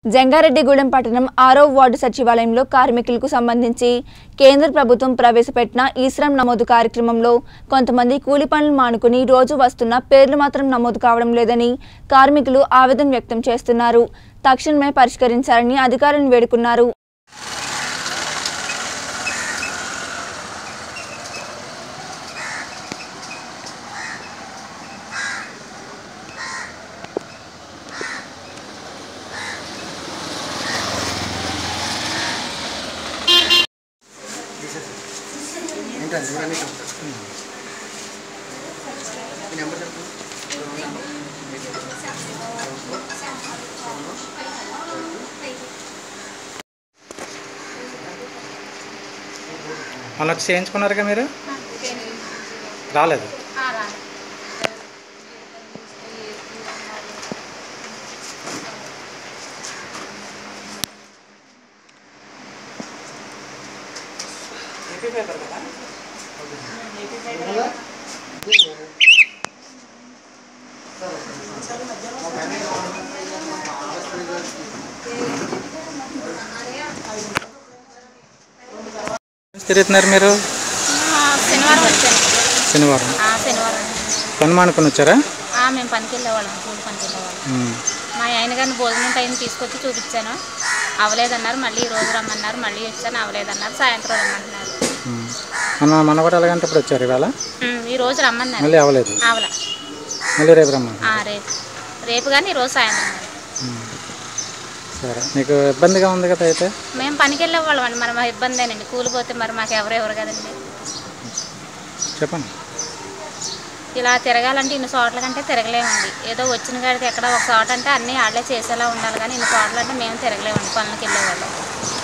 జంగారెడ్డిగూడెం పట్టణం ఆరో వార్డు సచివాలయంలో కార్మికులకు సంబంధించి కేంద్ర ప్రభుత్వం ప్రవేశపెట్టిన ఈ శ్రమ్ నమోదు కార్యక్రమంలో కొంతమంది కూలి పనులు మానుకుని రోజు వస్తున్న పేర్లు మాత్రం నమోదు కావడం లేదని కార్మికులు ఆవేదన వ్యక్తం చేస్తున్నారు తక్షణమే పరిష్కరించాలని అధికారులను వేడుకున్నారు ఏంటండి ఇవన్నీ ఈ నెంబర్ చెప్పు మొన్న వచ్చి చేయించుకున్నారుగా మీరు రాలేదు తిరుగుతున్నారు మీరు ఆ, శనివారం వచ్చాను శనివారం ఆ, శనివారం పని మానుకొని వచ్చారా ఆ, మేము పనికి వెళ్ళేవాళ్ళం కూలి పనికి వెళ్ళేవాళ్ళం ఉమ్. మా ఆయన గారిని భోజనం టైం తీసుకొచ్చి చూపించాను అవలేదన్నారు మళ్ళీ ఈ రోజు రమ్మన్నారు మళ్ళీ వచ్చాను అవలేదన్నారు సాయంత్రం రమ్మంటున్నారు ఉమ్. మొన్న మొన్న కూడా ఎలాగంటే ఇప్పుడు వచ్చారు ఇవాళ ఉమ్, ఈ రోజు రమ్మన్నారు మళ్ళీ అవ్వలేదు అవల మళ్ళీ రేపు రమ్మని ఆ, రేపు రేపు కానీ ఈ రోజు సాయంత్రం మరి. సరే మీకు ఇబ్బందిగా ఉంది కదా అయితే మేము పనికి వెళ్ళేవాళ్ళం అండి మరి మా ఇబ్బందేనండి కూలిపోతే మరి మాకు ఎవరు ఎవరు కదండి చెప్పండి ఇలా తిరగాలంటే ఇన్ని చోట్ల కంటే తిరగలేమండి ఏదో వచ్చిన కాడికి ఎక్కడ ఒక చోట అంటే అన్నీ ఆడలే చేసేలా ఉండాలి కానీ ఇన్ని చోట్ల అంటే మేము తిరగలేమండి పనులకు వెళ్ళేవాళ్ళం